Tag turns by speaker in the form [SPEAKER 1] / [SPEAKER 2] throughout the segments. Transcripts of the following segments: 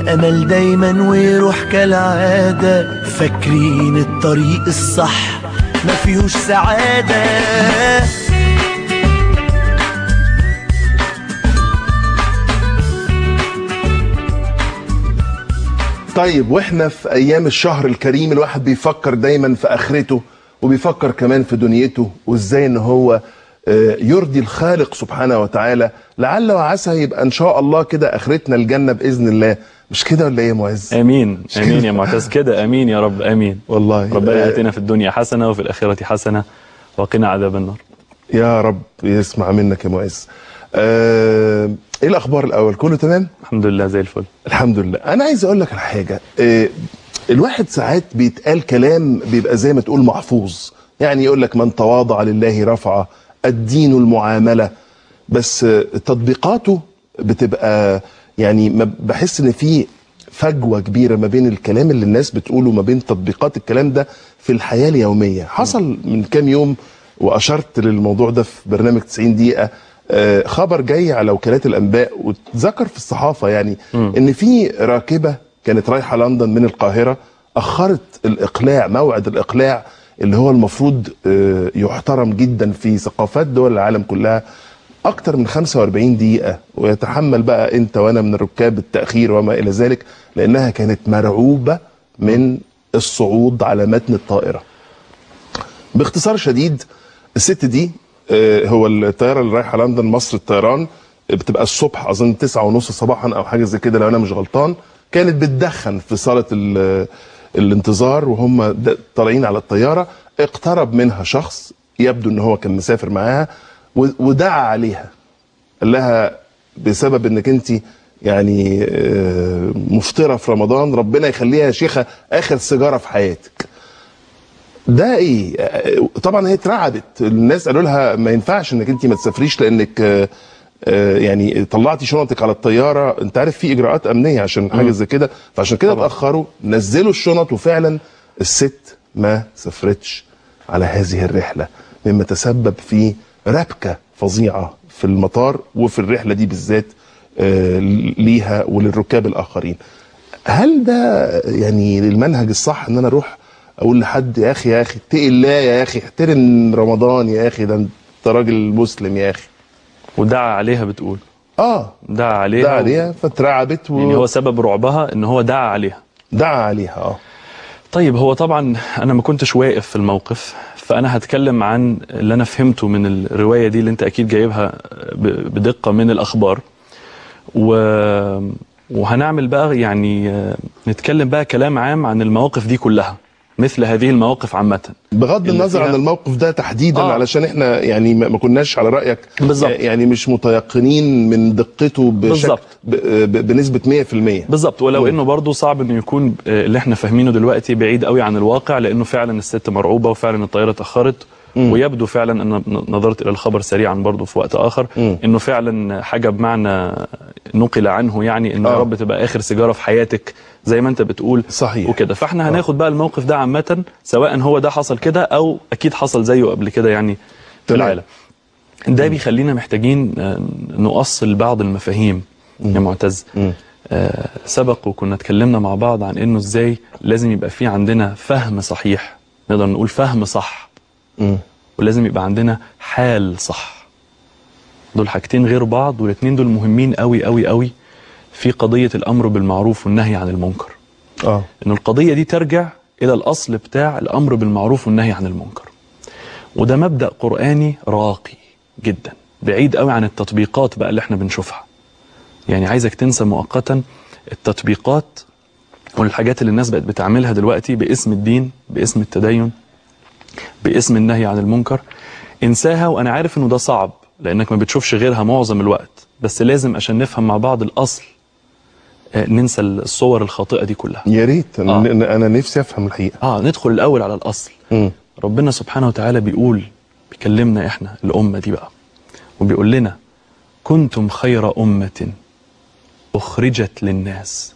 [SPEAKER 1] الأمل دايما ويروح كالعادة فاكرين الطريق الصح ما فيهوش سعادة
[SPEAKER 2] طيب واحنا في ايام الشهر الكريم الواحد بيفكر دايما في اخرته وبيفكر كمان في دنيته وازاي ان هو آه، يرضي الخالق سبحانه وتعالى لعل وعسى يبقى ان شاء الله كده اخرتنا الجنه باذن الله مش كده ولا ايه يا معز
[SPEAKER 3] امين امين يا معتز كده امين يا رب امين
[SPEAKER 2] والله
[SPEAKER 3] ربنا
[SPEAKER 2] آه،
[SPEAKER 3] ياتينا في الدنيا حسنه وفي الاخره حسنه وقنا عذاب النار
[SPEAKER 2] يا رب يسمع منك يا معز آه، ايه الاخبار الاول كله تمام
[SPEAKER 3] الحمد لله زي الفل
[SPEAKER 2] الحمد لله انا عايز اقول لك على حاجه آه، الواحد ساعات بيتقال كلام بيبقى زي ما تقول محفوظ يعني يقول لك من تواضع لله رفعه الدين المعامله بس آه، تطبيقاته بتبقى يعني ما بحس ان في فجوه كبيره ما بين الكلام اللي الناس بتقوله وما بين تطبيقات الكلام ده في الحياه اليوميه حصل من كام يوم واشرت للموضوع ده في برنامج 90 دقيقه آه، خبر جاي على وكالات الانباء واتذكر في الصحافه يعني ان في راكبه كانت رايحه لندن من القاهره اخرت الاقلاع موعد الاقلاع اللي هو المفروض آه، يحترم جدا في ثقافات دول العالم كلها اكتر من 45 دقيقه ويتحمل بقى انت وانا من الركاب التاخير وما الى ذلك لانها كانت مرعوبه من الصعود على متن الطائره باختصار شديد الست دي آه، هو الطياره اللي رايحه لندن مصر الطيران بتبقى الصبح اظن تسعة ونص صباحا او حاجه زي كده لو انا مش غلطان كانت بتدخن في صاله ال- الانتظار وهم د- طالعين على الطياره اقترب منها شخص يبدو ان هو كان مسافر معاها و- ودعا عليها قال لها بسبب انك انت يعني آه، مفطره في رمضان ربنا يخليها يا شيخه اخر سيجاره في حياتك ده ايه آه، طبعا هي اترعبت الناس قالوا لها ما ينفعش انك انت ما تسافريش لانك آه، آه، يعني طلعتي شنطك على الطياره انت عارف في اجراءات امنيه عشان حاجه زي كده فعشان كده اتاخروا نزلوا الشنط وفعلا الست ما سافرتش على هذه الرحله مما تسبب في ربكه فظيعه في المطار وفي الرحله دي بالذات آه، ليها وللركاب الاخرين هل ده يعني المنهج الصح ان انا اروح اقول لحد يا اخي يا اخي اتقي الله يا اخي احترم رمضان يا اخي ده انت راجل مسلم يا اخي
[SPEAKER 3] ودعا عليها بتقول
[SPEAKER 2] اه
[SPEAKER 3] دعا عليها
[SPEAKER 2] دعا عليها فترعبت
[SPEAKER 3] يعني هو
[SPEAKER 2] و...
[SPEAKER 3] سبب رعبها ان هو دعا عليها
[SPEAKER 2] دعا عليها اه
[SPEAKER 3] طيب هو طبعا انا ما كنتش واقف في الموقف فانا هتكلم عن اللي انا فهمته من الروايه دي اللي انت اكيد جايبها ب- بدقه من الاخبار و وهنعمل بقى يعني آه، نتكلم بقى كلام عام عن المواقف دي كلها مثل هذه المواقف عامه
[SPEAKER 2] بغض
[SPEAKER 3] اللي
[SPEAKER 2] النظر
[SPEAKER 3] فيها-
[SPEAKER 2] عن الموقف ده تحديدا
[SPEAKER 3] آه.
[SPEAKER 2] علشان احنا يعني ما ما كناش على رايك
[SPEAKER 3] بالظبط.
[SPEAKER 2] يعني مش متيقنين من دقته بشكل
[SPEAKER 3] بالظبط.
[SPEAKER 2] ب... ب... بنسبه 100%
[SPEAKER 3] بالظبط ولو
[SPEAKER 2] مم.
[SPEAKER 3] انه برضه صعب انه يكون آه، اللي احنا فاهمينه دلوقتي بعيد قوي عن الواقع لانه فعلا الست مرعوبه وفعلا الطياره اتاخرت ويبدو فعلا ان نظرت الى الخبر سريعا برضه في وقت اخر
[SPEAKER 2] مم.
[SPEAKER 3] انه فعلا حاجه بمعنى نقل عنه يعني انه يا
[SPEAKER 2] آه.
[SPEAKER 3] رب تبقى اخر سيجاره في حياتك زي ما انت بتقول
[SPEAKER 2] صحيح.
[SPEAKER 3] وكده فاحنا هناخد بقى الموقف ده عامه سواء هو ده حصل كده او اكيد حصل زيه قبل كده يعني في
[SPEAKER 2] تمام.
[SPEAKER 3] العالم ده بيخلينا محتاجين آه، نؤصل بعض المفاهيم يا معتز
[SPEAKER 2] مم.
[SPEAKER 3] آه، سبق وكنا اتكلمنا مع بعض عن انه ازاي لازم يبقى في عندنا فهم صحيح نقدر نقول فهم صح
[SPEAKER 2] مم.
[SPEAKER 3] ولازم يبقى عندنا حال صح دول حاجتين غير بعض والاثنين دول مهمين قوي قوي قوي في قضية الأمر بالمعروف والنهي عن المنكر
[SPEAKER 2] اه
[SPEAKER 3] إن القضية دي ترجع إلى الأصل بتاع الأمر بالمعروف والنهي عن المنكر وده مبدأ قرآني راقي جدا بعيد قوي عن التطبيقات بقى اللي احنا بنشوفها يعني عايزك تنسى مؤقتا التطبيقات والحاجات اللي الناس بقت بتعملها دلوقتي باسم الدين باسم التدين باسم النهي عن المنكر انساها وانا عارف انه ده صعب لانك ما بتشوفش غيرها معظم الوقت بس لازم عشان نفهم مع بعض الاصل آه، ننسى الصور الخاطئه دي كلها
[SPEAKER 2] يا ريت انا,
[SPEAKER 3] آه.
[SPEAKER 2] أنا نفسي افهم الحقيقه
[SPEAKER 3] اه ندخل الاول على الاصل
[SPEAKER 2] مم.
[SPEAKER 3] ربنا سبحانه وتعالى بيقول بيكلمنا احنا الامه دي بقى وبيقول لنا كنتم خير امه اخرجت للناس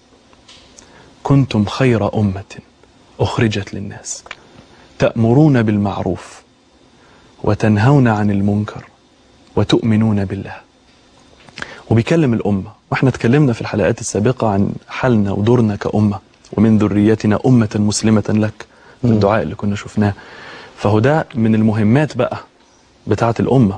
[SPEAKER 3] كنتم خير امه اخرجت للناس تامرون بالمعروف وتنهون عن المنكر وتؤمنون بالله وبيكلم الأمة واحنا اتكلمنا في الحلقات السابقة عن حالنا ودورنا كأمة ومن ذريتنا أمة مسلمة لك في الدعاء اللي كنا شفناه فهو ده من المهمات بقى بتاعة الأمة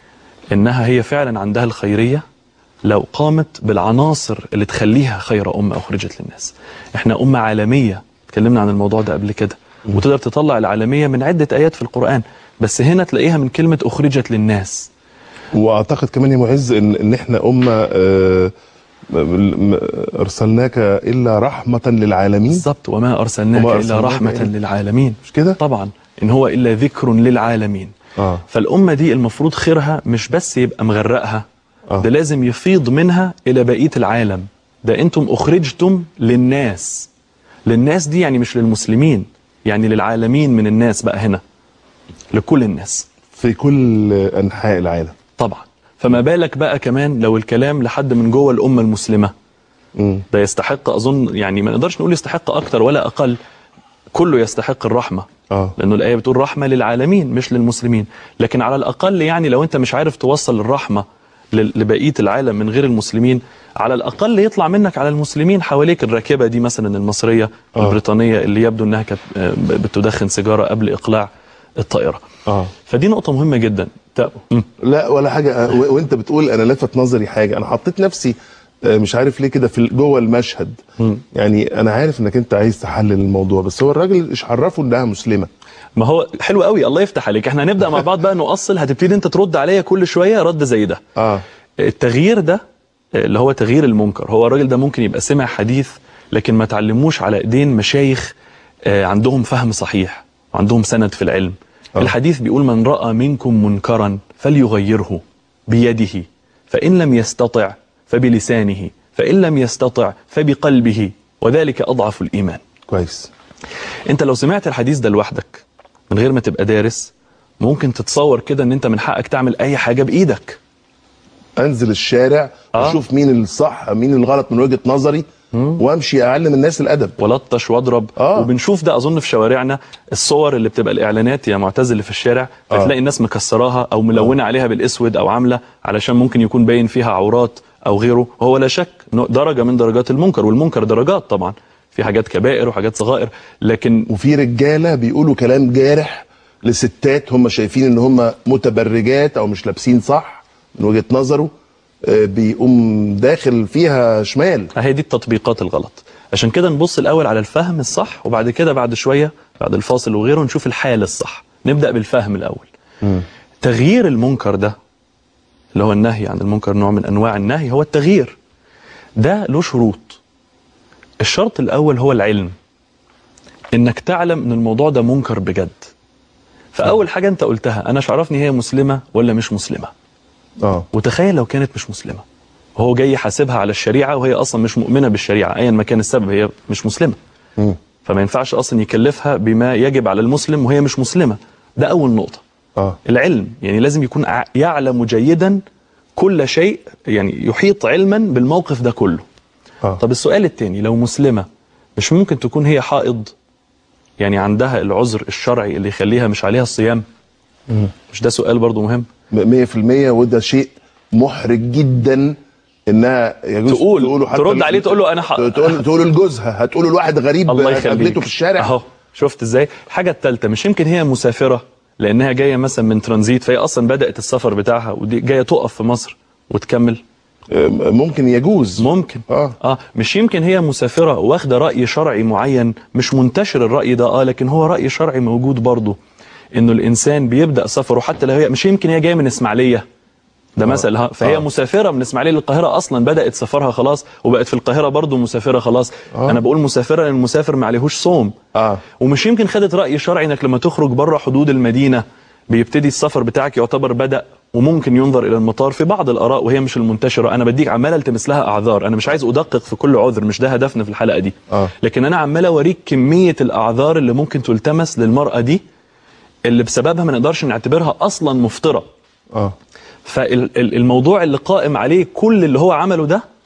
[SPEAKER 3] إنها هي فعلا عندها الخيرية لو قامت بالعناصر اللي تخليها خير أمة أخرجت للناس إحنا أمة عالمية اتكلمنا عن الموضوع ده قبل كده وتقدر تطلع العالمية من عدة آيات في القرآن بس هنا تلاقيها من كلمة أخرجت للناس
[SPEAKER 2] واعتقد كمان يا معز ان ان احنا امه آه، م- م- ارسلناك الا رحمه للعالمين
[SPEAKER 3] بالظبط وما أرسلناك
[SPEAKER 2] وما
[SPEAKER 3] إلا
[SPEAKER 2] أرسلناك
[SPEAKER 3] رحمة
[SPEAKER 2] إلا-
[SPEAKER 3] للعالمين
[SPEAKER 2] مش كده؟
[SPEAKER 3] طبعا إن هو إلا ذكر للعالمين
[SPEAKER 2] اه
[SPEAKER 3] فالأمة دي المفروض خيرها مش بس يبقى مغرقها
[SPEAKER 2] آه.
[SPEAKER 3] ده لازم يفيض منها إلى بقية العالم ده أنتم أخرجتم للناس للناس دي يعني مش للمسلمين يعني للعالمين من الناس بقى هنا لكل الناس
[SPEAKER 2] في كل انحاء العالم
[SPEAKER 3] طبعا فما بالك بقى كمان لو الكلام لحد من جوه الأمة المسلمة
[SPEAKER 2] مم.
[SPEAKER 3] ده يستحق أظن يعني ما نقدرش نقول يستحق أكتر ولا أقل كله يستحق الرحمة
[SPEAKER 2] اه
[SPEAKER 3] لأنه الآية بتقول رحمة للعالمين مش للمسلمين لكن على الأقل يعني لو أنت مش عارف توصل الرحمة لل- لبقية العالم من غير المسلمين على الأقل يطلع منك على المسلمين حواليك الراكبة دي مثلا المصرية
[SPEAKER 2] آه.
[SPEAKER 3] البريطانية اللي يبدو أنها كانت آه، بتدخن سيجارة قبل إقلاع الطائرة
[SPEAKER 2] اه
[SPEAKER 3] فدي نقطة مهمة جدا ت- مم.
[SPEAKER 2] لا ولا حاجه آه، و- وانت بتقول انا لفت نظري حاجه انا حطيت نفسي آه، مش عارف ليه كده في ال- جوه المشهد يعني انا عارف انك انت عايز تحلل الموضوع بس هو الراجل ايش عرفه انها مسلمه
[SPEAKER 3] ما هو حلو قوي الله يفتح عليك احنا هنبدأ مع بعض بقى نؤصل هتبتدي انت ترد عليا كل شوية رد زي ده
[SPEAKER 2] اه
[SPEAKER 3] التغيير ده اللي هو تغيير المنكر هو الراجل ده ممكن يبقى سمع حديث لكن ما تعلموش على ايدين مشايخ آه، عندهم فهم صحيح وعندهم سند في العلم
[SPEAKER 2] آه.
[SPEAKER 3] الحديث بيقول من رأى منكم منكرا فليغيره بيده فإن لم يستطع فبلسانه فإن لم يستطع فبقلبه وذلك أضعف الإيمان
[SPEAKER 2] كويس
[SPEAKER 3] انت لو سمعت الحديث ده لوحدك من غير ما تبقى دارس ممكن تتصور كده ان انت من حقك تعمل اي حاجة بايدك
[SPEAKER 2] انزل الشارع
[SPEAKER 3] آه.
[SPEAKER 2] واشوف مين الصح مين الغلط من وجهه نظري وامشي اعلم الناس الادب
[SPEAKER 3] ولطش واضرب
[SPEAKER 2] آه.
[SPEAKER 3] وبنشوف ده اظن في شوارعنا الصور اللي بتبقى الاعلانات يا معتز اللي في الشارع
[SPEAKER 2] آه.
[SPEAKER 3] فتلاقي الناس مكسراها او ملونه عليها بالاسود او عامله علشان ممكن يكون باين فيها عورات او غيره وهو لا شك إنه درجه من درجات المنكر والمنكر درجات طبعا في حاجات كبائر وحاجات صغائر لكن
[SPEAKER 2] وفي رجاله بيقولوا كلام جارح لستات هم شايفين ان هم متبرجات او مش لابسين صح من وجهه نظره آه، بيقوم داخل فيها شمال
[SPEAKER 3] هي دي التطبيقات الغلط عشان كده نبص الاول على الفهم الصح وبعد كده بعد شويه بعد الفاصل وغيره نشوف الحال الصح نبدا بالفهم الاول تغيير المنكر ده اللي هو النهي عن المنكر نوع من انواع النهي هو التغيير ده له شروط الشرط الاول هو العلم انك تعلم ان الموضوع ده منكر بجد فاول حاجه انت قلتها انا مش عرفني هي مسلمه ولا مش مسلمه
[SPEAKER 2] اه
[SPEAKER 3] وتخيل لو كانت مش مسلمة وهو جاي يحاسبها على الشريعة وهي أصلا مش مؤمنة بالشريعة أيا ما كان السبب هي مش مسلمة
[SPEAKER 2] مم.
[SPEAKER 3] فما ينفعش أصلا يكلفها بما يجب على المسلم وهي مش مسلمة ده أول نقطة
[SPEAKER 2] اه
[SPEAKER 3] العلم يعني لازم يكون ع- يعلم جيدا كل شيء يعني يحيط علما بالموقف ده كله
[SPEAKER 2] اه
[SPEAKER 3] طب السؤال التاني لو مسلمة مش ممكن تكون هي حائض يعني عندها العذر الشرعي اللي يخليها مش عليها الصيام مش ده سؤال برضو مهم
[SPEAKER 2] 100% وده شيء محرج جدا انها يجوز
[SPEAKER 3] تقول-
[SPEAKER 2] تقوله حتى
[SPEAKER 3] ترد
[SPEAKER 2] ل-
[SPEAKER 3] عليه تقول له أنا ح-
[SPEAKER 2] تقول تقوله لجوزها هتقوله لواحد غريب
[SPEAKER 3] الله يخليك
[SPEAKER 2] قابلته في الشارع
[SPEAKER 3] اهو شفت ازاي الحاجه الثالثه مش يمكن هي مسافره لانها جايه مثلا من ترانزيت فهي اصلا بدات السفر بتاعها ودي جايه تقف في مصر وتكمل
[SPEAKER 2] آه، ممكن يجوز
[SPEAKER 3] ممكن
[SPEAKER 2] اه
[SPEAKER 3] اه مش يمكن هي مسافره واخده راي شرعي معين مش منتشر الراي ده اه لكن هو راي شرعي موجود برضه انه الانسان بيبدا سفره حتى لو هي مش يمكن هي جايه من اسماعيليه ده مثل ها فهي
[SPEAKER 2] آه.
[SPEAKER 3] مسافره من اسماعيليه للقاهره اصلا بدات سفرها خلاص وبقت في القاهره برضه مسافره خلاص
[SPEAKER 2] آه.
[SPEAKER 3] انا بقول مسافره لان المسافر ما عليهوش صوم
[SPEAKER 2] اه
[SPEAKER 3] ومش يمكن خدت رأي شرعي انك لما تخرج بره حدود المدينة بيبتدي السفر بتاعك يعتبر بدأ وممكن ينظر الى المطار في بعض الاراء وهي مش المنتشره انا بديك عمال التمس لها اعذار انا مش عايز ادقق في كل عذر مش ده هدفنا في الحلقه دي
[SPEAKER 2] آه.
[SPEAKER 3] لكن انا عمال اوريك كميه الاعذار اللي ممكن تلتمس للمراه دي اللي بسببها ما نقدرش نعتبرها اصلا مفطره
[SPEAKER 2] اه
[SPEAKER 3] فالموضوع اللي قائم عليه كل اللي هو عمله ده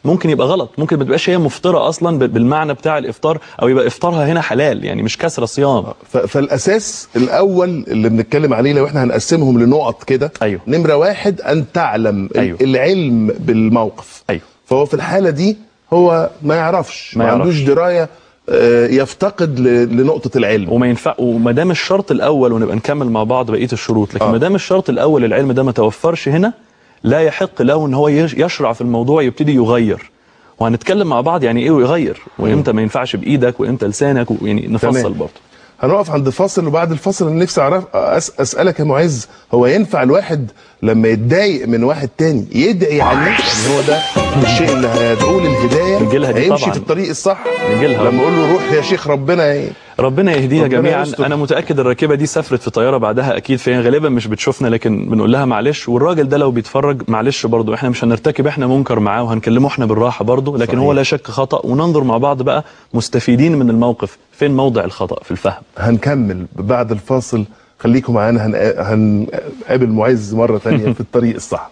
[SPEAKER 3] ممكن يبقى غلط ممكن ما تبقاش هي مفطره اصلا ب- بالمعنى بتاع الافطار او يبقى افطارها هنا حلال يعني مش كسر صيام
[SPEAKER 2] ف- فالاساس الاول اللي بنتكلم عليه لو احنا هنقسمهم لنقط كده
[SPEAKER 3] أيوه.
[SPEAKER 2] نمره واحد ان تعلم ال-
[SPEAKER 3] أيوه.
[SPEAKER 2] العلم بالموقف
[SPEAKER 3] أيوه.
[SPEAKER 2] فهو في الحاله دي هو ما يعرفش
[SPEAKER 3] ما
[SPEAKER 2] ما,
[SPEAKER 3] يعرفش.
[SPEAKER 2] عندوش درايه آه، يفتقد ل- لنقطه العلم
[SPEAKER 3] وما ينفع وما دام الشرط الاول ونبقى نكمل مع بعض بقيه الشروط لكن
[SPEAKER 2] آه.
[SPEAKER 3] ما دام الشرط الاول العلم ده ما توفرش هنا لا يحق له ان هو يش- يشرع في الموضوع يبتدي يغير وهنتكلم مع بعض يعني ايه يغير وامتى ما ينفعش بايدك وامتى لسانك ويعني نفصل
[SPEAKER 2] تمام.
[SPEAKER 3] برضه
[SPEAKER 2] هنقف عند فاصل وبعد الفاصل انا نفسي اعرف أس اسالك يا معز هو ينفع الواحد لما يتضايق من واحد تاني يدعي عليه يعني هو ده الشيء اللي هيدعوه للهدايه
[SPEAKER 3] نجيلها دي
[SPEAKER 2] هيمشي
[SPEAKER 3] طبعاً.
[SPEAKER 2] في الطريق الصح
[SPEAKER 3] نجيلها.
[SPEAKER 2] لما اقول له روح يا شيخ ربنا ي-
[SPEAKER 3] ربنا يهدينا
[SPEAKER 2] ربنا
[SPEAKER 3] جميعا
[SPEAKER 2] يستر.
[SPEAKER 3] انا متاكد الراكبه دي سافرت في طياره بعدها اكيد فهي غالبا مش بتشوفنا لكن بنقول لها معلش والراجل ده لو بيتفرج معلش برضه احنا مش هنرتكب احنا منكر معاه وهنكلمه احنا بالراحه برضه لكن
[SPEAKER 2] صحيح.
[SPEAKER 3] هو لا شك خطا وننظر مع بعض بقى مستفيدين من الموقف فين موضع الخطا في الفهم
[SPEAKER 2] هنكمل بعد الفاصل خليكم معانا هنقا- هنقابل معز مره تانية في الطريق الصح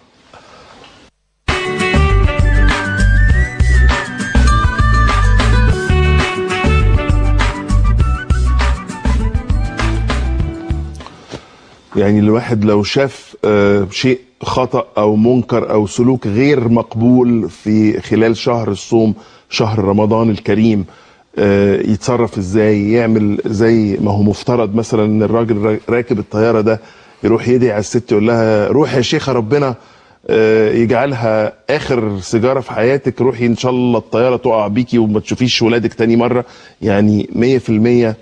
[SPEAKER 2] يعني الواحد لو شاف آه، شيء خطأ أو منكر أو سلوك غير مقبول في خلال شهر الصوم شهر رمضان الكريم آه، يتصرف ازاي يعمل زي ما هو مفترض مثلا ان الراجل را- راكب الطيارة ده يروح يدعي على الست يقول لها روح يا شيخة ربنا آه، يجعلها اخر سيجاره في حياتك روحي ان شاء الله الطياره تقع بيكي وما تشوفيش ولادك تاني مره يعني 100%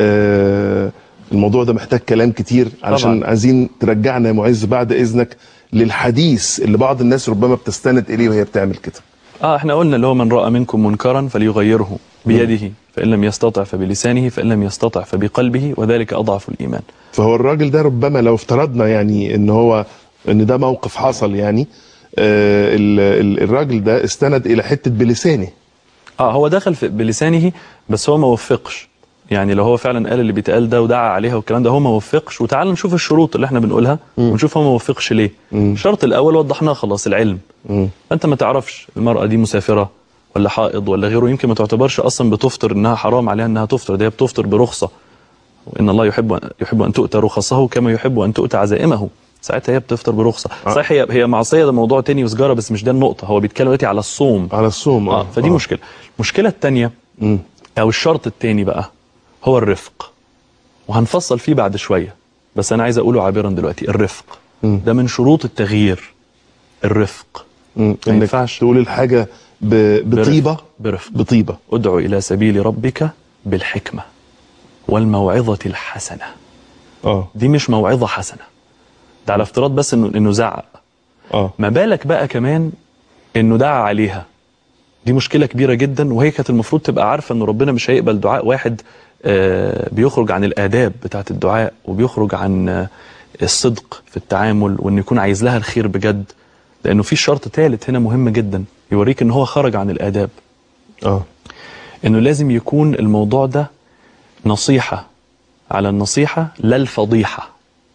[SPEAKER 2] آه، الموضوع ده محتاج كلام كتير علشان
[SPEAKER 3] طبعاً.
[SPEAKER 2] عايزين ترجعنا يا معز بعد اذنك للحديث اللي بعض الناس ربما بتستند اليه وهي بتعمل كده
[SPEAKER 3] اه احنا قلنا اللي هو من راى منكم منكرا فليغيره بيده فان لم يستطع فبلسانه فان لم يستطع فبقلبه وذلك اضعف الايمان
[SPEAKER 2] فهو الراجل ده ربما لو افترضنا يعني ان هو ان ده موقف حصل يعني آه، ال- ال- الراجل ده استند الى حته بلسانه
[SPEAKER 3] اه هو دخل في بلسانه بس هو ما وفقش يعني لو هو فعلا قال اللي بيتقال ده ودعا عليها والكلام ده هو ما وفقش وتعال نشوف الشروط اللي احنا بنقولها ونشوف هو ما وفقش ليه الشرط الاول وضحناه خلاص العلم فانت ما تعرفش المراه دي مسافره ولا حائض ولا غيره يمكن ما تعتبرش اصلا بتفطر انها حرام عليها انها تفطر ده هي بتفطر برخصه وان الله يحب يحب ان تؤتى رخصه كما يحب ان تؤتى عزائمه ساعتها هي بتفطر برخصه صحيح هي هي معصيه ده موضوع تاني وسجاره بس مش ده النقطه هو بيتكلم دلوقتي على الصوم
[SPEAKER 2] على الصوم
[SPEAKER 3] اه فدي مشكله المشكله الثانيه
[SPEAKER 2] مم.
[SPEAKER 3] او الشرط الثاني بقى هو الرفق وهنفصل فيه بعد شويه بس انا عايز اقوله عابرا دلوقتي الرفق ده من شروط التغيير الرفق
[SPEAKER 2] مم.
[SPEAKER 3] ما
[SPEAKER 2] انك
[SPEAKER 3] ينفعش.
[SPEAKER 2] تقول الحاجه ب- بطيبه
[SPEAKER 3] برفق
[SPEAKER 2] بطيبه
[SPEAKER 3] ادعو الى سبيل ربك بالحكمه والموعظه الحسنه
[SPEAKER 2] اه
[SPEAKER 3] دي مش موعظه حسنه ده على افتراض بس انه انه زعق
[SPEAKER 2] اه
[SPEAKER 3] ما بالك بقى كمان انه دعا عليها دي مشكله كبيره جدا وهي كانت المفروض تبقى عارفه ان ربنا مش هيقبل دعاء واحد آه، بيخرج عن الاداب بتاعه الدعاء وبيخرج عن آه، الصدق في التعامل وان يكون عايز لها الخير بجد لانه في شرط ثالث هنا مهم جدا يوريك ان هو خرج عن الاداب
[SPEAKER 2] اه
[SPEAKER 3] انه لازم يكون الموضوع ده نصيحه على النصيحه لا الفضيحه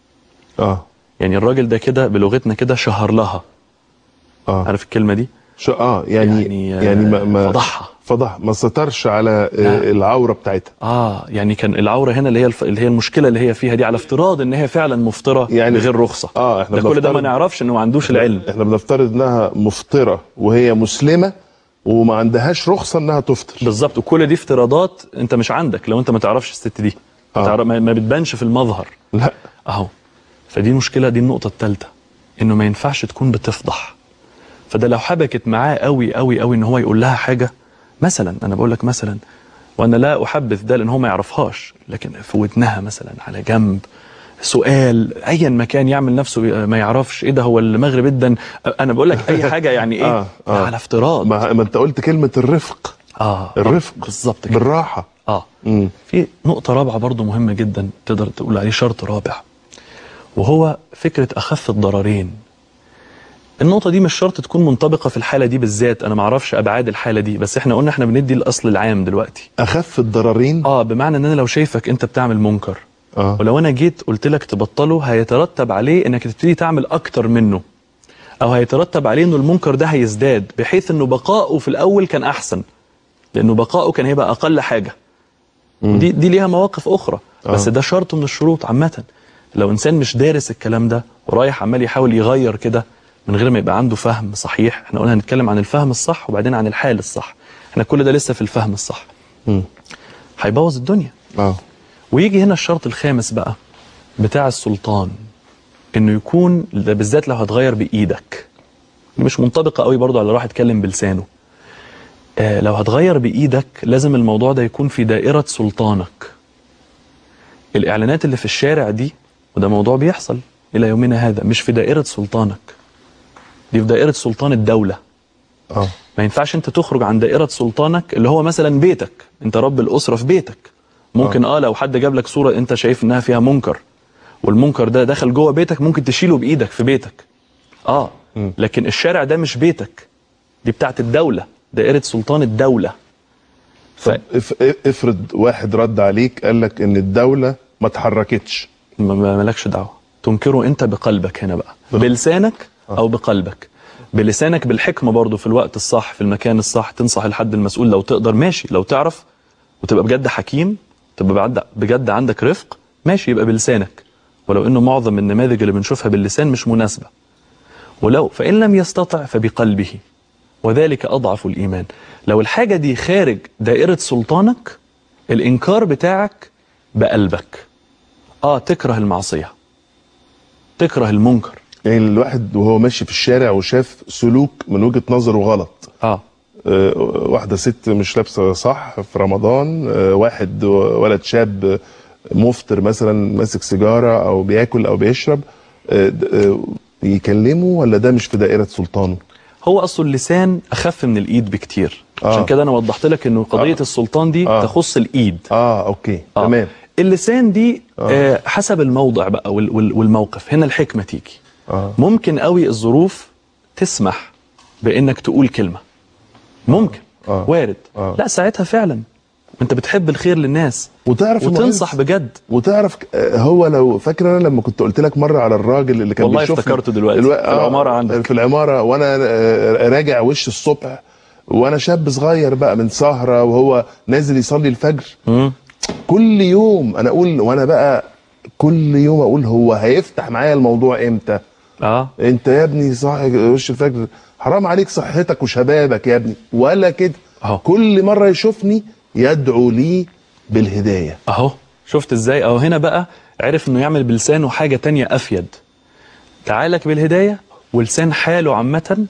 [SPEAKER 2] اه
[SPEAKER 3] يعني الراجل ده كده بلغتنا كده شهر لها
[SPEAKER 2] اه
[SPEAKER 3] عارف الكلمه دي
[SPEAKER 2] شو اه يعني
[SPEAKER 3] يعني،
[SPEAKER 2] يعني,
[SPEAKER 3] آه،
[SPEAKER 2] ما ما
[SPEAKER 3] فضحها.
[SPEAKER 2] فضح ما سترش على آه،
[SPEAKER 3] لا.
[SPEAKER 2] العوره بتاعتها
[SPEAKER 3] اه يعني كان العوره هنا اللي هي الف... اللي هي المشكله اللي هي فيها دي على افتراض ان هي فعلا مفطره
[SPEAKER 2] يعني-
[SPEAKER 3] يعني بغير رخصه
[SPEAKER 2] آه، إحنا
[SPEAKER 3] ده كل ده ما
[SPEAKER 2] بنفترض-
[SPEAKER 3] نعرفش انه ما عندوش العلم
[SPEAKER 2] احنا بنفترض انها مفطره وهي مسلمه وما عندهاش رخصه انها تفطر
[SPEAKER 3] بالظبط وكل دي افتراضات انت مش عندك لو انت ما تعرفش الست دي
[SPEAKER 2] آه.
[SPEAKER 3] تعرف ما ما بتبانش في المظهر
[SPEAKER 2] لا
[SPEAKER 3] اهو فدي المشكله دي النقطه الثالثه انه ما ينفعش تكون بتفضح فده لو حبكت معاه قوي قوي قوي ان هو يقول لها حاجه مثلا انا بقول لك مثلا وانا لا احبذ ده لان هو ما يعرفهاش لكن في ودنها مثلا على جنب سؤال ايا ما كان يعمل نفسه ما يعرفش ايه ده هو المغرب جدا انا بقول لك اي حاجه يعني ايه
[SPEAKER 2] آه، آه.
[SPEAKER 3] على افتراض
[SPEAKER 2] ما, ما انت قلت كلمه الرفق
[SPEAKER 3] اه
[SPEAKER 2] الرفق
[SPEAKER 3] بالظبط كده
[SPEAKER 2] بالراحه
[SPEAKER 3] اه
[SPEAKER 2] مم.
[SPEAKER 3] في نقطة رابعة برضو مهمة جدا تقدر تقول عليه شرط رابع وهو فكرة أخف الضررين النقطة دي مش شرط تكون منطبقة في الحالة دي بالذات أنا معرفش أبعاد الحالة دي بس إحنا قلنا إحنا بندي الأصل العام دلوقتي
[SPEAKER 2] اخف الضررين
[SPEAKER 3] آه بمعنى إن أنا لو شايفك أنت بتعمل منكر
[SPEAKER 2] اه
[SPEAKER 3] ولو أنا جيت قلت لك تبطله هيترتب عليه إنك تبتدي تعمل أكتر منه او هيترتب عليه انه المنكر ده هيزداد بحيث انه بقائه في الاول كان احسن لانه بقائه كان هيبقى اقل حاجه ودي دي ليها مواقف اخرى بس ده شرط من الشروط عامه لو انسان مش دارس الكلام ده ورايح عمال يحاول يغير كده من غير ما يبقى عنده فهم صحيح احنا قلنا هنتكلم عن الفهم الصح وبعدين عن الحال الصح احنا كل ده لسه في الفهم الصح
[SPEAKER 2] مم.
[SPEAKER 3] هيبوظ الدنيا
[SPEAKER 2] اه
[SPEAKER 3] ويجي هنا الشرط الخامس بقى بتاع السلطان انه يكون ده بالذات لو هتغير بايدك دي مش منطبقه قوي برضو على اللي راح يتكلم بلسانه آه لو هتغير بايدك لازم الموضوع ده يكون في دائره سلطانك الاعلانات اللي في الشارع دي وده موضوع بيحصل الى يومنا هذا مش في دائره سلطانك دي في دائره سلطان الدوله
[SPEAKER 2] اه
[SPEAKER 3] ما ينفعش انت تخرج عن دائرة سلطانك اللي هو مثلا بيتك انت رب الأسرة في بيتك ممكن اه, لو حد جاب لك صورة انت شايف انها فيها منكر والمنكر ده دخل جوه بيتك ممكن تشيله بإيدك في بيتك اه لكن الشارع ده مش بيتك دي بتاعت الدولة دائرة سلطان الدولة ف...
[SPEAKER 2] اف- افرض واحد رد عليك قال لك ان الدوله ما اتحركتش
[SPEAKER 3] ما- ما مالكش دعوه تنكره انت بقلبك هنا بقى بلسانك او بقلبك بلسانك بالحكمه برضو في الوقت الصح في المكان الصح تنصح الحد المسؤول لو تقدر ماشي لو تعرف وتبقى بجد حكيم تبقى بجد, بجد عندك رفق ماشي يبقى بلسانك ولو انه معظم النماذج اللي بنشوفها باللسان مش مناسبه ولو فان لم يستطع فبقلبه وذلك اضعف الايمان لو الحاجه دي خارج دائره سلطانك الانكار بتاعك بقلبك اه تكره المعصيه تكره المنكر
[SPEAKER 2] يعني الواحد وهو ماشي في الشارع وشاف سلوك من وجهه نظره غلط
[SPEAKER 3] اه
[SPEAKER 2] آه، واحده ست مش لابسه صح في رمضان آه، واحد ولد شاب مفطر مثلا ماسك سيجاره او بياكل او بيشرب آه، د- آه، يكلمه ولا ده مش في دائره سلطانه
[SPEAKER 3] هو اصل اللسان اخف من الايد بكتير
[SPEAKER 2] آه.
[SPEAKER 3] عشان كده انا وضحت لك انه قضيه
[SPEAKER 2] آه.
[SPEAKER 3] السلطان دي
[SPEAKER 2] آه.
[SPEAKER 3] تخص الايد
[SPEAKER 2] اه اوكي
[SPEAKER 3] آه.
[SPEAKER 2] تمام
[SPEAKER 3] اللسان دي آه حسب الموضع بقى وال- وال- والموقف هنا الحكمه تيجي
[SPEAKER 2] آه.
[SPEAKER 3] ممكن قوي الظروف تسمح بانك تقول كلمه ممكن
[SPEAKER 2] آه.
[SPEAKER 3] وارد
[SPEAKER 2] آه.
[SPEAKER 3] لا ساعتها فعلا انت بتحب الخير للناس
[SPEAKER 2] وتعرف يا
[SPEAKER 3] وتنصح
[SPEAKER 2] معز،
[SPEAKER 3] بجد
[SPEAKER 2] وتعرف ك- آه، هو لو فاكر انا لما كنت قلت لك مره على الراجل اللي كان
[SPEAKER 3] والله
[SPEAKER 2] بيشوفني
[SPEAKER 3] افتكرته دلوقتي،
[SPEAKER 2] الو...
[SPEAKER 3] في العمارة عندك.
[SPEAKER 2] في العماره وانا آه، راجع وش الصبح وانا شاب صغير بقى من سهره وهو نازل يصلي الفجر
[SPEAKER 3] مم.
[SPEAKER 2] كل يوم انا اقول وانا بقى كل يوم اقول هو هيفتح معايا الموضوع امتى
[SPEAKER 3] اه
[SPEAKER 2] انت يا ابني صاحي وش الفجر حرام عليك صحتك وشبابك يا ابني ولا كده
[SPEAKER 3] أهو.
[SPEAKER 2] كل مره يشوفني يدعو لي بالهدايه
[SPEAKER 3] اهو شفت ازاي اهو هنا بقى عرف انه يعمل بلسانه حاجه تانية افيد تعالك بالهدايه ولسان حاله عامه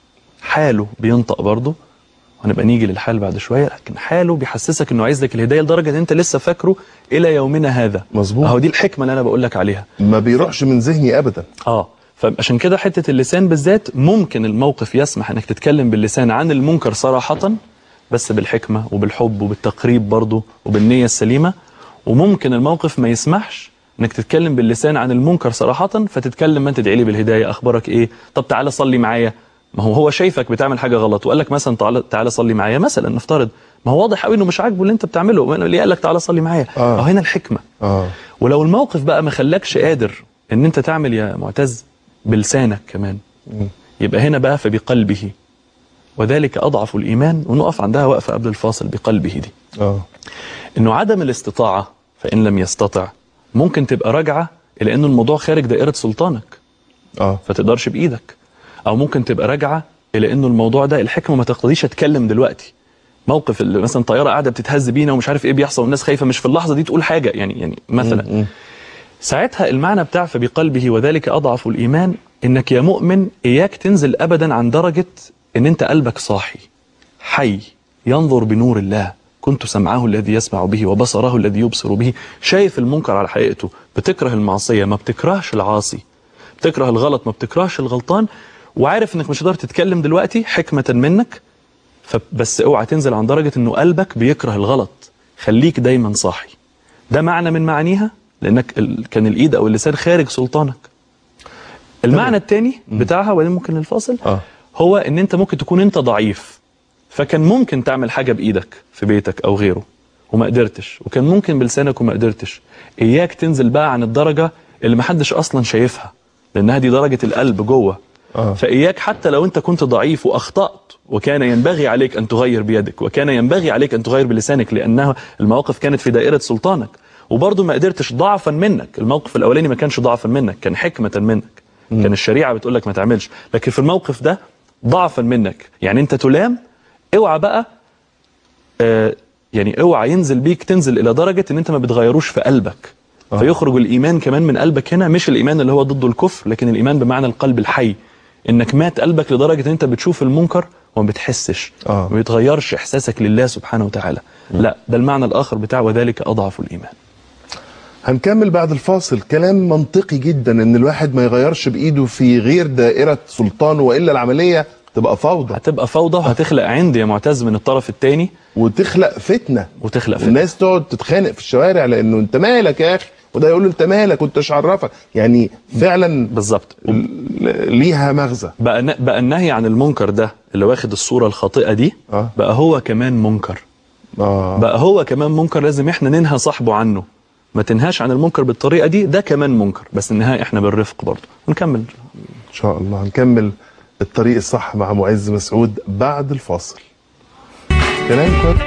[SPEAKER 3] حاله بينطق برضه هنبقى نيجي للحال بعد شويه لكن حاله بيحسسك انه عايز لك الهدايه لدرجه ان انت لسه فاكره الى يومنا هذا
[SPEAKER 2] مظبوط.
[SPEAKER 3] اهو دي الحكمه اللي انا بقول لك عليها
[SPEAKER 2] ما بيروحش من ذهني ابدا
[SPEAKER 3] اه فعشان كده حته اللسان بالذات ممكن الموقف يسمح انك تتكلم باللسان عن المنكر صراحه بس بالحكمه وبالحب وبالتقريب برضه وبالنيه السليمه وممكن الموقف ما يسمحش انك تتكلم باللسان عن المنكر صراحه فتتكلم ما تدعي لي بالهدايه اخبارك ايه طب تعالى صلي معايا ما هو هو شايفك بتعمل حاجه غلط وقال لك مثلا تعالى تعالى صلي معايا مثلا نفترض ما هو واضح قوي انه مش عاجبه اللي انت بتعمله ليه قال لك تعالى صلي معايا
[SPEAKER 2] آه.
[SPEAKER 3] أهو هنا الحكمه
[SPEAKER 2] اه
[SPEAKER 3] ولو الموقف بقى ما خلاكش قادر ان انت تعمل يا معتز بلسانك كمان يبقى هنا بقى فبقلبه وذلك اضعف الايمان ونقف عندها وقفه قبل الفاصل بقلبه دي
[SPEAKER 2] اه
[SPEAKER 3] انه عدم الاستطاعه فان لم يستطع ممكن تبقى راجعه الى انه الموضوع خارج دائره سلطانك
[SPEAKER 2] اه
[SPEAKER 3] فتقدرش بايدك او ممكن تبقى راجعه الى انه الموضوع ده الحكمه ما تقتضيش اتكلم دلوقتي موقف اللي مثلا طياره قاعده بتتهز بينا ومش عارف ايه بيحصل والناس خايفه مش في اللحظه دي تقول حاجه يعني يعني مثلا ساعتها المعنى بتاع فبقلبه وذلك اضعف الايمان انك يا مؤمن اياك تنزل ابدا عن درجه ان انت قلبك صاحي حي ينظر بنور الله كنت سمعه الذي يسمع به وبصره الذي يبصر به شايف المنكر على حقيقته بتكره المعصيه ما بتكرهش العاصي بتكره الغلط ما بتكرهش الغلطان وعارف انك مش هتقدر تتكلم دلوقتي حكمه منك فبس اوعى تنزل عن درجه انه قلبك بيكره الغلط خليك دايما صاحي ده معنى من معانيها لانك ال... كان الايد او اللسان خارج سلطانك المعنى الثاني بتاعها وبعدين ممكن للفاصل
[SPEAKER 2] آه.
[SPEAKER 3] هو ان انت ممكن تكون انت ضعيف فكان ممكن تعمل حاجه بايدك في بيتك او غيره وما قدرتش وكان ممكن بلسانك وما قدرتش اياك تنزل بقى عن الدرجه اللي محدش اصلا شايفها لانها دي درجه القلب جوه
[SPEAKER 2] آه.
[SPEAKER 3] فإياك حتى لو أنت كنت ضعيف وأخطأت وكان ينبغي عليك أن تغير بيدك وكان ينبغي عليك أن تغير بلسانك لأنها المواقف كانت في دائرة سلطانك وبرضه ما قدرتش ضعفا منك الموقف الأولاني ما كانش ضعفا منك كان حكمة منك كان الشريعة بتقول لك ما تعملش لكن في الموقف ده ضعفا منك يعني أنت تلام اوعى بقى آه يعني اوعى ينزل بيك تنزل الى درجه ان انت ما بتغيروش في قلبك آه. فيخرج الايمان كمان من قلبك هنا مش الايمان اللي هو ضد الكفر لكن الايمان بمعنى القلب الحي انك مات قلبك لدرجه ان انت بتشوف المنكر وما بتحسش
[SPEAKER 2] آه.
[SPEAKER 3] ما بيتغيرش احساسك لله سبحانه وتعالى لا ده المعنى الاخر بتاع وذلك اضعف الايمان
[SPEAKER 2] هنكمل بعد الفاصل كلام منطقي جدا ان الواحد ما يغيرش بايده في غير دائره سلطانه والا العمليه تبقى فوضى
[SPEAKER 3] هتبقى فوضى وهتخلق عند يا معتز من الطرف الثاني
[SPEAKER 2] وتخلق فتنه
[SPEAKER 3] وتخلق فتنة.
[SPEAKER 2] والناس تقعد تتخانق في الشوارع لانه انت مالك يا اخي وده يقول له انت مالك وانت ايش عرفك يعني فعلا
[SPEAKER 3] بالظبط
[SPEAKER 2] ل- ليها مغزى
[SPEAKER 3] بقى ن- بقى النهي عن المنكر ده اللي واخد الصوره الخاطئه دي
[SPEAKER 2] آه.
[SPEAKER 3] بقى هو كمان منكر
[SPEAKER 2] اه
[SPEAKER 3] بقى هو كمان منكر لازم احنا ننهى صاحبه عنه ما تنهاش عن المنكر بالطريقه دي ده كمان منكر بس النهايه احنا بالرفق برضه ونكمل
[SPEAKER 2] ان شاء الله هنكمل الطريق الصح مع معز مسعود بعد الفاصل كلام كويس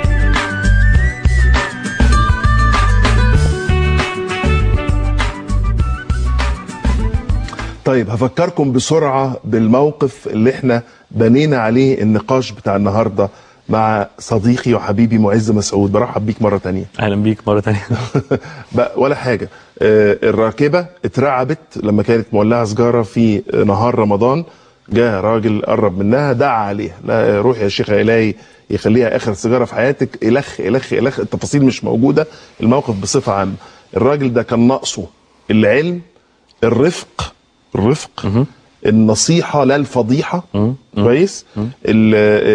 [SPEAKER 2] طيب هفكركم بسرعة بالموقف اللي احنا بنينا عليه النقاش بتاع النهاردة مع صديقي وحبيبي معز مسعود برحب بيك مرة تانية
[SPEAKER 3] اهلا بيك مره ثانيه
[SPEAKER 2] بقى ولا حاجة آه، الراكبة اترعبت لما كانت مولعة سجارة في نهار رمضان جاء راجل قرب منها دعا عليها لا روح يا شيخ إلهي يخليها آخر سيجارة في حياتك إلخ إلخ إلخ التفاصيل مش موجودة الموقف بصفة عامة الراجل ده كان ناقصه العلم الرفق الرفق النصيحة لا الفضيحة كويس ال-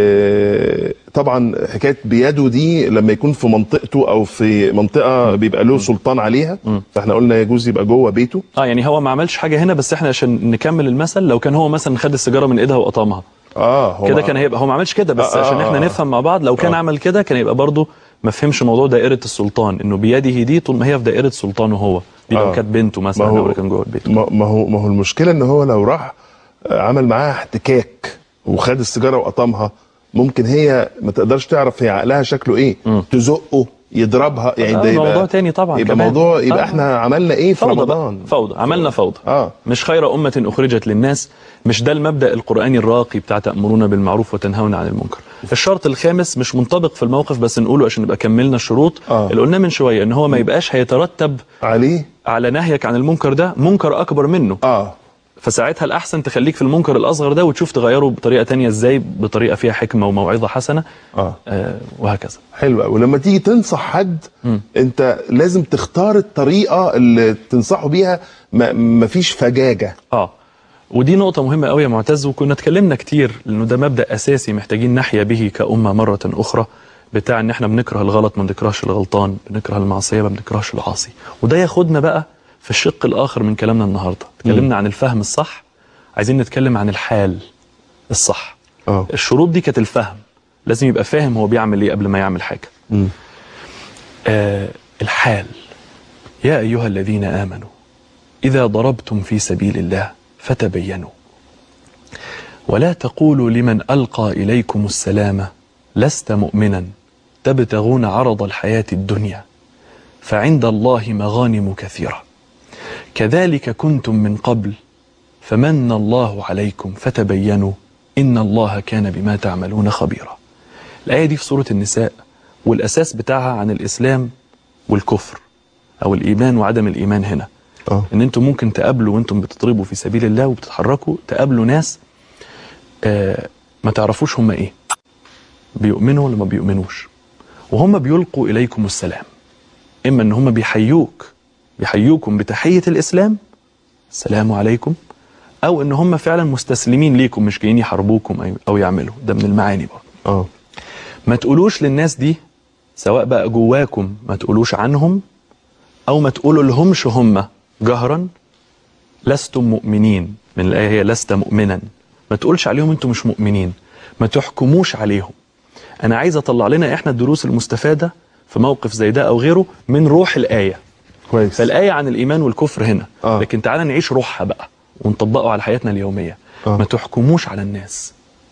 [SPEAKER 2] آه، طبعا حكاية بيده دي لما يكون في منطقته أو في منطقة بيبقى له سلطان عليها فاحنا قلنا يجوز يبقى جوه بيته
[SPEAKER 3] اه يعني هو ما عملش حاجه هنا بس احنا عشان نكمل المثل لو كان هو مثلا خد السيجاره من ايدها وقطمها
[SPEAKER 2] اه هو
[SPEAKER 3] كده كان هيبقى هو ما عملش كده بس
[SPEAKER 2] آه،
[SPEAKER 3] عشان
[SPEAKER 2] آه،
[SPEAKER 3] احنا
[SPEAKER 2] آه.
[SPEAKER 3] نفهم مع بعض لو كان عمل كده كان يبقى برضه ما فهمش موضوع دائره السلطان انه بيده دي طول ما هي في دائره سلطانه هو دي لو
[SPEAKER 2] آه.
[SPEAKER 3] كانت بنته
[SPEAKER 2] ما
[SPEAKER 3] مثلا
[SPEAKER 2] هو
[SPEAKER 3] او كان جوه البيت
[SPEAKER 2] ما ما هو ما هو المشكله ان هو لو راح آه، عمل معاها احتكاك وخد السيجاره وقطمها ممكن هي ما تقدرش تعرف هي عقلها شكله ايه تزقه يضربها يعني
[SPEAKER 3] آه،
[SPEAKER 2] ده يبقى
[SPEAKER 3] موضوع تاني طبعا
[SPEAKER 2] يبقى
[SPEAKER 3] كمان.
[SPEAKER 2] موضوع يبقى
[SPEAKER 3] آه.
[SPEAKER 2] احنا عملنا ايه في
[SPEAKER 3] فوضى بقى
[SPEAKER 2] رمضان
[SPEAKER 3] فوضى عملنا فوضى
[SPEAKER 2] آه.
[SPEAKER 3] مش خير أمة أخرجت للناس مش ده المبدأ القرآني الراقي بتاع تأمرون بالمعروف وتنهون عن المنكر الشرط الخامس مش منطبق في الموقف بس نقوله عشان نبقى كملنا الشروط
[SPEAKER 2] آه.
[SPEAKER 3] اللي قلناه من شوية ان هو ما يبقاش هيترتب
[SPEAKER 2] عليه
[SPEAKER 3] على نهيك عن المنكر ده منكر أكبر منه
[SPEAKER 2] اه
[SPEAKER 3] فساعتها الأحسن تخليك في المنكر الأصغر ده وتشوف تغيره بطريقة تانية ازاي بطريقة فيها حكمة وموعظة حسنة
[SPEAKER 2] اه
[SPEAKER 3] آه وهكذا
[SPEAKER 2] حلو قوي ولما تيجي تنصح حد انت لازم تختار الطريقه اللي تنصحه بيها ما مفيش فجاجه
[SPEAKER 3] اه ودي نقطة مهمة قوي يا معتز وكنا اتكلمنا كتير لأنه ده مبدأ أساسي محتاجين نحيا به كأمة مرة أخرى بتاع إن إحنا بنكره الغلط ما بنكرهش الغلطان بنكره المعصية ما بنكرهش العاصي وده ياخدنا بقى في الشق الآخر من كلامنا النهاردة اتكلمنا عن الفهم الصح عايزين نتكلم عن الحال الصح
[SPEAKER 2] اه
[SPEAKER 3] الشروط دي كانت الفهم لازم يبقى فاهم هو بيعمل ايه قبل ما يعمل حاجة
[SPEAKER 2] مم.
[SPEAKER 3] آه الحال يا أيها الذين آمنوا إذا ضربتم في سبيل الله فتبينوا ولا تقولوا لمن ألقى إليكم السلام لست مؤمنا تبتغون عرض الحياة الدنيا فعند الله مغانم كثيرة كذلك كنتم من قبل فمن الله عليكم فتبينوا إن الله كان بما تعملون خبيرا الآية دي في سورة النساء والأساس بتاعها عن الإسلام والكفر أو الإيمان وعدم الإيمان هنا
[SPEAKER 2] اه
[SPEAKER 3] ان انتم ممكن تقابلوا وانتم بتضربوا في سبيل الله وبتتحركوا تقابلوا ناس آه ما تعرفوش هم ايه بيؤمنوا ولا ما بيؤمنوش وهم بيلقوا اليكم السلام اما ان هم بيحيوك بيحيوكم بتحيه الاسلام السلام عليكم او ان هم فعلا مستسلمين ليكم مش جايين يحاربوكم أو- او يعملوا ده من المعاني برضه
[SPEAKER 2] اه
[SPEAKER 3] ما تقولوش للناس دي سواء بقى جواكم ما تقولوش عنهم او ما تقولوا لهمش هم جهرا لستم مؤمنين من الايه هي لست مؤمنا ما تقولش عليهم انتم مش مؤمنين ما تحكموش عليهم انا عايز اطلع لنا احنا الدروس المستفاده في موقف زي ده او غيره من روح الايه
[SPEAKER 2] كويس
[SPEAKER 3] فالايه عن الايمان والكفر هنا
[SPEAKER 2] آه.
[SPEAKER 3] لكن تعالى نعيش روحها بقى ونطبقه على حياتنا اليوميه
[SPEAKER 2] آه.
[SPEAKER 3] ما تحكموش على الناس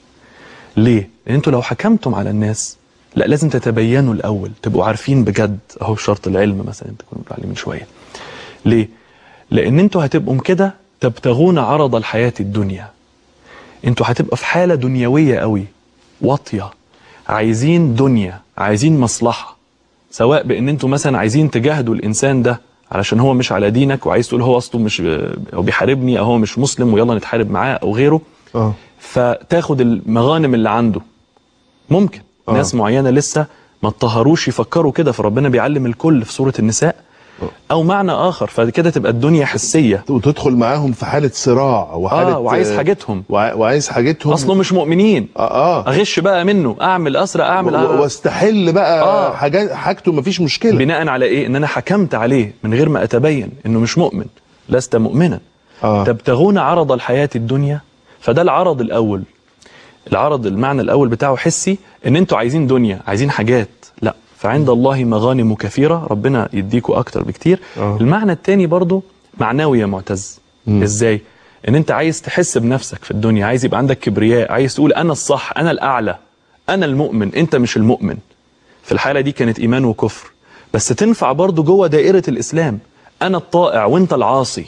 [SPEAKER 3] ليه لان انتوا لو حكمتم على الناس لا لازم تتبينوا الاول تبقوا عارفين بجد اهو شرط العلم مثلا انت كنت بتقول عليه من شويه ليه لان انتوا هتبقوا كده تبتغون عرض الحياه الدنيا انتوا هتبقى في حاله دنيويه قوي واطيه عايزين دنيا عايزين مصلحه سواء بان انتوا مثلا عايزين تجاهدوا الانسان ده علشان هو مش على دينك وعايز تقول هو اصله مش او بيحاربني او هو مش مسلم ويلا نتحارب معاه او غيره
[SPEAKER 2] اه
[SPEAKER 3] فتاخد المغانم اللي عنده ممكن
[SPEAKER 2] آه.
[SPEAKER 3] ناس معينه لسه ما اتطهروش يفكروا كده فربنا بيعلم الكل في سوره النساء او معنى اخر فكده تبقى الدنيا حسيه
[SPEAKER 2] وتدخل معاهم في حاله صراع وحاله
[SPEAKER 3] اه وعايز
[SPEAKER 2] آه،
[SPEAKER 3] حاجتهم
[SPEAKER 2] وع- وعايز حاجتهم
[SPEAKER 3] اصله مش مؤمنين
[SPEAKER 2] اه اه
[SPEAKER 3] اغش بقى منه اعمل اسرع اعمل
[SPEAKER 2] و-
[SPEAKER 3] آه.
[SPEAKER 2] واستحل بقى
[SPEAKER 3] آه.
[SPEAKER 2] حاجات حاجته مفيش مشكله
[SPEAKER 3] بناء على ايه ان انا حكمت عليه من غير ما اتبين انه مش مؤمن لست مؤمنا
[SPEAKER 2] آه.
[SPEAKER 3] تبتغون عرض الحياه الدنيا فده العرض الاول العرض المعنى الاول بتاعه حسي ان انتوا عايزين دنيا عايزين حاجات لا فعند الله مغانم كثيره ربنا يديكوا اكتر بكتير
[SPEAKER 2] آه.
[SPEAKER 3] المعنى الثاني برضو معنوي يا معتز ازاي ان انت عايز تحس بنفسك في الدنيا عايز يبقى عندك كبرياء عايز تقول انا الصح انا الاعلى انا المؤمن انت مش المؤمن في الحالة دي كانت إيمان وكفر بس تنفع برضو جوه دائرة الإسلام أنا الطائع وأنت العاصي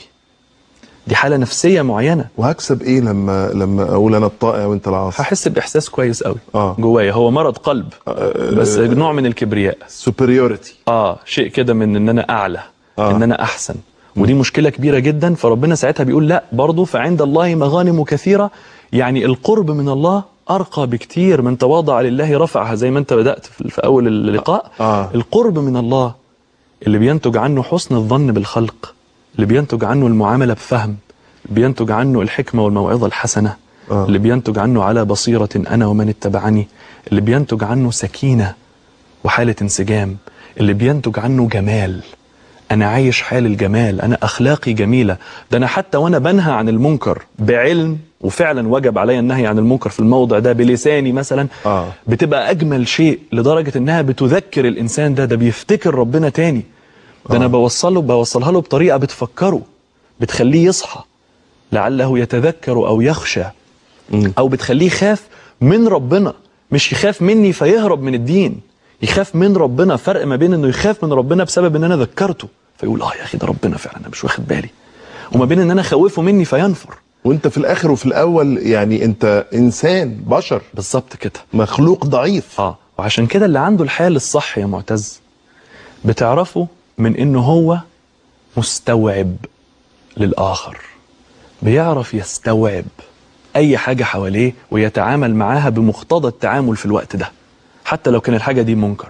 [SPEAKER 3] دي حالة نفسية معينة
[SPEAKER 2] وهكسب ايه لما لما اقول انا الطائع وانت العاصي
[SPEAKER 3] هحس بإحساس كويس قوي
[SPEAKER 2] آه.
[SPEAKER 3] جوايا هو مرض قلب بس نوع من الكبرياء
[SPEAKER 2] سوبريورتي
[SPEAKER 3] آه شيء كده من إن أنا أعلى
[SPEAKER 2] آه.
[SPEAKER 3] إن أنا أحسن ودي مشكلة كبيرة جدا فربنا ساعتها بيقول لا برضو فعند الله مغانم كثيرة يعني القرب من الله أرقى بكتير من تواضع لله رفعها زي ما أنت بدأت في في أول اللقاء
[SPEAKER 2] آه.
[SPEAKER 3] القرب من الله اللي بينتج عنه حسن الظن بالخلق اللي بينتج عنه المعاملة بفهم اللي بينتج عنه الحكمة والموعظة الحسنة
[SPEAKER 2] آه.
[SPEAKER 3] اللي بينتج عنه على بصيرة أنا ومن اتبعني اللي بينتج عنه سكينة وحالة انسجام اللي بينتج عنه جمال أنا عايش حال الجمال أنا أخلاقي جميلة ده أنا حتى وأنا بنهى عن المنكر بعلم وفعلا وجب علي النهي عن المنكر في الموضع ده بلساني مثلا
[SPEAKER 2] آه.
[SPEAKER 3] بتبقى أجمل شيء لدرجة إنها بتذكر الإنسان ده ده بيفتكر ربنا تاني ده أنا بوصله بوصلها له بطريقة بتفكره بتخليه يصحى لعله يتذكر أو يخشى او بتخليه يخاف من ربنا مش يخاف مني فيهرب من الدين يخاف من ربنا فرق ما بين انه يخاف من ربنا بسبب ان انا ذكرته فيقول اه يا اخي ده ربنا فعلا انا مش واخد بالي وما بين ان انا خوفه مني فينفر
[SPEAKER 2] وانت في الاخر وفي الاول يعني انت انسان بشر
[SPEAKER 3] بالظبط كده
[SPEAKER 2] مخلوق ضعيف
[SPEAKER 3] اه وعشان كده اللي عنده الحال الصح يا معتز بتعرفه من انه هو مستوعب للاخر بيعرف يستوعب اي حاجه حواليه ويتعامل معاها بمقتضى التعامل في الوقت ده حتى لو كان الحاجه دي منكر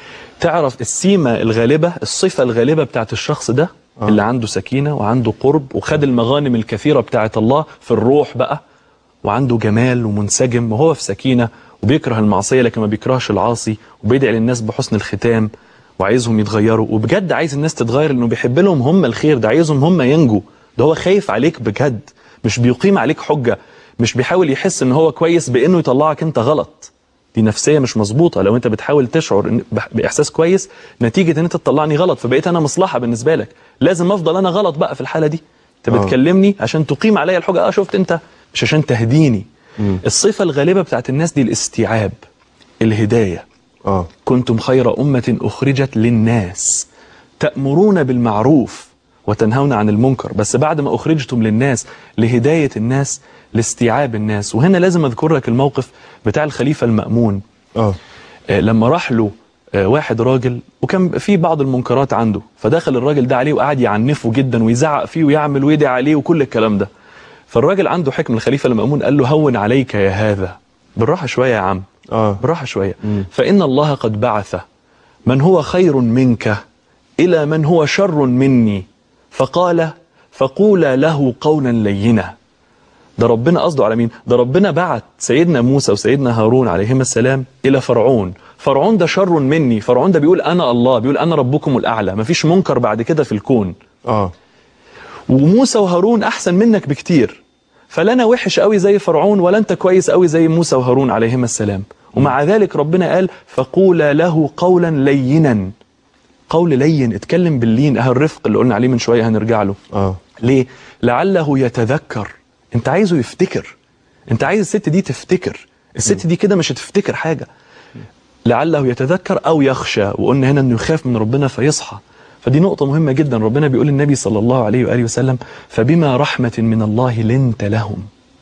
[SPEAKER 3] تعرف السيمه الغالبه الصفه الغالبه بتاعت الشخص ده آه. اللي عنده سكينه وعنده قرب وخد المغانم الكثيره بتاعت الله في الروح بقى وعنده جمال ومنسجم وهو في سكينه وبيكره المعصيه لكن ما بيكرهش العاصي وبيدعي للناس بحسن الختام وعايزهم يتغيروا وبجد عايز الناس تتغير لانه بيحب لهم هم الخير ده عايزهم هم ينجوا ده هو خايف عليك بجد مش بيقيم عليك حجه مش بيحاول يحس ان هو كويس بانه يطلعك انت غلط دي نفسيه مش مظبوطه لو انت بتحاول تشعر إن- بح- باحساس كويس نتيجه ان انت تطلعني غلط فبقيت انا مصلحه بالنسبه لك لازم افضل انا غلط بقى في الحاله دي انت
[SPEAKER 2] آه.
[SPEAKER 3] بتكلمني عشان تقيم عليا الحجه اه شفت انت مش عشان تهديني الصفه الغالبه بتاعت الناس دي الاستيعاب الهدايه
[SPEAKER 2] اه
[SPEAKER 3] كنتم خير أمة أخرجت للناس تأمرون بالمعروف وتنهون عن المنكر بس بعد ما أخرجتم للناس لهداية الناس لاستيعاب الناس وهنا لازم أذكر لك الموقف بتاع الخليفة المأمون
[SPEAKER 2] اه
[SPEAKER 3] آه، لما راح له آه، واحد راجل وكان في بعض المنكرات عنده فدخل الراجل ده عليه وقعد يعنفه جدا ويزعق فيه ويعمل ويدعي عليه وكل الكلام ده فالراجل عنده حكم الخليفة المأمون قال له هون عليك يا هذا بالراحة شوية يا عم
[SPEAKER 2] اه
[SPEAKER 3] براحة شوية فإن الله قد بعث من هو خير منك إلى من هو شر مني فقال فقولا له قولا لينا ده ربنا قصده على مين ده ربنا بعت سيدنا موسى وسيدنا هارون عليهما السلام إلى فرعون فرعون ده شر مني فرعون ده بيقول أنا الله بيقول أنا ربكم الأعلى مفيش منكر بعد كده في الكون
[SPEAKER 2] اه
[SPEAKER 3] وموسى وهارون احسن منك بكتير فلا انا وحش قوي زي فرعون ولا انت كويس قوي زي موسى وهارون عليهما السلام ومع ذلك ربنا قال فقولا له قولا لينا قول لين اتكلم باللين اه الرفق اللي قلنا عليه من شويه هنرجع له
[SPEAKER 2] اه
[SPEAKER 3] ليه لعله يتذكر انت عايزه يفتكر انت عايز الست دي تفتكر الست دي كده مش هتفتكر حاجه لعله يتذكر او يخشى وقلنا هنا انه يخاف من ربنا فيصحى فدي نقطة مهمة جدا ربنا بيقول للنبي صلى الله عليه وآله وسلم فبما رحمة من الله لنت لهم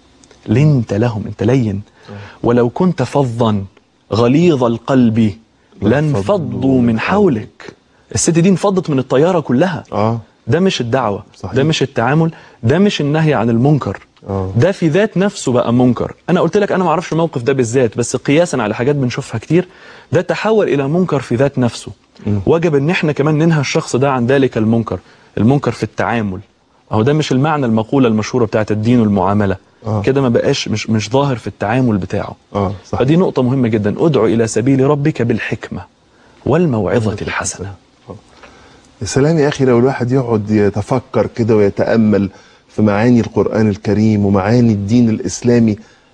[SPEAKER 3] لنت لهم انت لين ولو كنت فظا غليظ القلب لانفضوا من حولك الست دي انفضت من الطيارة كلها
[SPEAKER 2] اه
[SPEAKER 3] ده مش الدعوة
[SPEAKER 2] صحيح.
[SPEAKER 3] ده مش التعامل ده مش النهي عن المنكر
[SPEAKER 2] آه.
[SPEAKER 3] ده في ذات نفسه بقى منكر انا قلت لك انا ما اعرفش الموقف ده بالذات بس قياسا على حاجات بنشوفها كتير ده تحول الى منكر في ذات نفسه وجب ان احنا كمان ننهى الشخص ده عن ذلك المنكر المنكر في التعامل اهو ده مش المعنى المقولة المشهورة بتاعت الدين والمعاملة
[SPEAKER 2] آه.
[SPEAKER 3] كده ما بقاش مش مش ظاهر في التعامل بتاعه
[SPEAKER 2] اه صح
[SPEAKER 3] فدي نقطة مهمة جدا ادعو الى سبيل ربك بالحكمة والموعظة الحسنة
[SPEAKER 2] يا سلام يا اخي لو الواحد يقعد يتفكر كده ويتامل في معاني القران الكريم ومعاني الدين الاسلامي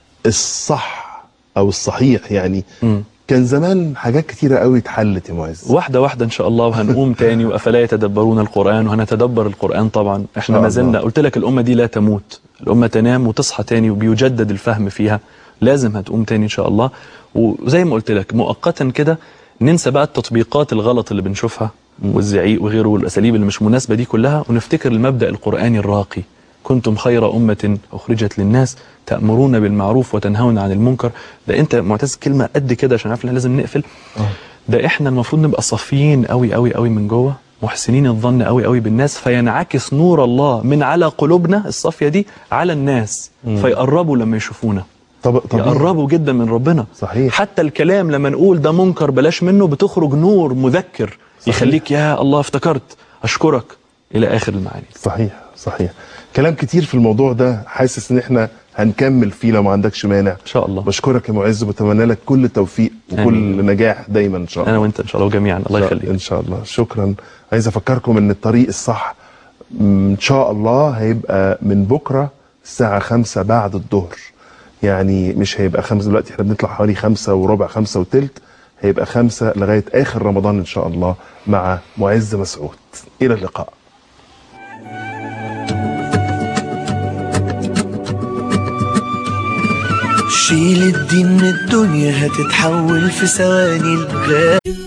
[SPEAKER 2] الصح او الصحيح يعني
[SPEAKER 3] مم.
[SPEAKER 2] كان زمان حاجات كتيره قوي اتحلت يا معز
[SPEAKER 3] واحدة واحدة إن شاء الله وهنقوم تاني وأفلا يتدبرون القرآن وهنتدبر القرآن طبعا إحنا
[SPEAKER 2] شاء
[SPEAKER 3] ما زلنا
[SPEAKER 2] الله.
[SPEAKER 3] قلت لك الأمة دي لا تموت الأمة تنام وتصحى تاني وبيجدد الفهم فيها لازم هتقوم تاني إن شاء الله وزي ما قلت لك مؤقتا كده ننسى بقى التطبيقات الغلط اللي بنشوفها والزعيق وغيره والأساليب اللي مش مناسبة دي كلها ونفتكر المبدأ القرآني الراقي كنتم خير أمة أخرجت للناس تأمرون بالمعروف وتنهون عن المنكر ده أنت معتز كلمة قد كده عشان عارف إن إحنا لازم نقفل ده احنا المفروض نبقى صافيين قوي قوي قوي من جوه محسنين الظن قوي قوي بالناس فينعكس نور الله من على قلوبنا الصافيه دي على الناس فيقربوا لما يشوفونا
[SPEAKER 2] طب طب
[SPEAKER 3] يقربوا جدا من ربنا
[SPEAKER 2] صحيح.
[SPEAKER 3] حتى الكلام لما نقول ده منكر بلاش منه بتخرج نور مذكر يخليك يا الله افتكرت اشكرك الى اخر المعاني
[SPEAKER 2] صحيح صحيح كلام كتير في الموضوع ده حاسس ان احنا هنكمل فيه لو ما عندكش مانع ان
[SPEAKER 3] شاء الله.
[SPEAKER 2] بشكرك يا معز وبتمنى لك كل التوفيق وكل
[SPEAKER 3] آمين.
[SPEAKER 2] نجاح دايما ان شاء الله
[SPEAKER 3] انا وانت ان شاء الله جميعا الله يخليك
[SPEAKER 2] ان شاء الله شكرا عايز افكركم ان الطريق الصح م، ان شاء الله هيبقى من بكره الساعه خمسة بعد الظهر يعني مش هيبقى خمسة دلوقتي احنا بنطلع حوالي خمسة وربع خمسة وتلت هيبقى خمسة لغاية آخر رمضان إن شاء الله مع معز مسعود إلى اللقاء
[SPEAKER 1] شيل الدين من الدنيا هتتحول في ثواني الغالي